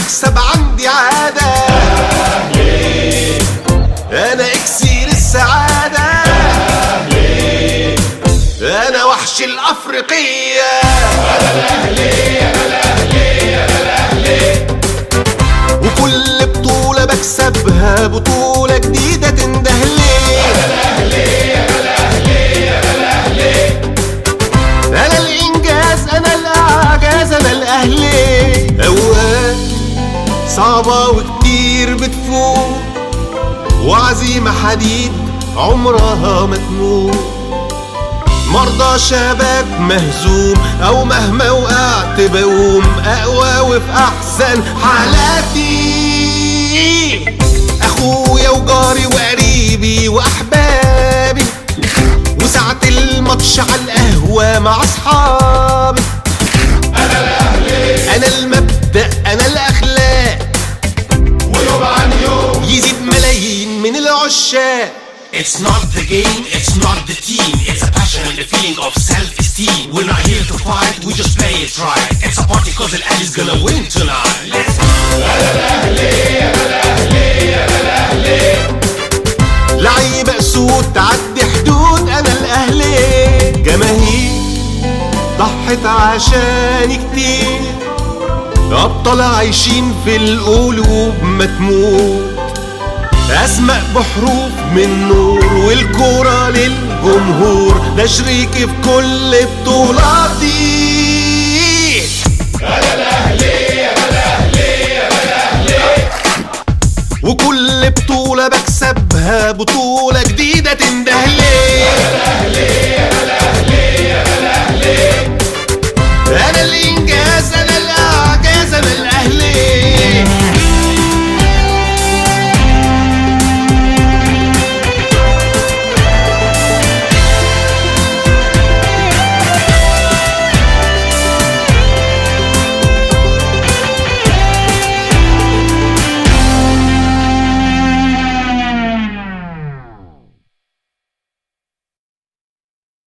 المكسب عندي عادة أنا إكسير السعادة أنا وحش الأفريقية وكل بطولة بكسبها بطولة جديدة تندهلي أنا الإنجاز أنا الإعجاز أنا الأهلي أوقات صعبة وكتير بتفوت وعزيمة حديد عمرها ما تموت مرضى شباب مهزوم او مهما وقعت بقوم اقوى وفي احسن حالاتي اخويا وجاري وقريبي واحبابي وساعة الماتش على القهوة مع اصحابي انا الاهلي انا المبدأ انا الاخلاق ويوم عن يوم يزيد ملايين من العشاق It's not the game, it's not the team It's a passion and a feeling of self-esteem We're not here to fight, we just play it right It's a party cause Al-Ahli's gonna win tonight Let's go لعيبة اسود تعدي حدود انا الاهلي جماهير ضحت عشاني كتير ابطال عايشين في القلوب ما تموت اسماء بحروف من نور والكرة للجمهور ده شريكي في كل بطولاتي وكل بطولة بكسبها بطولة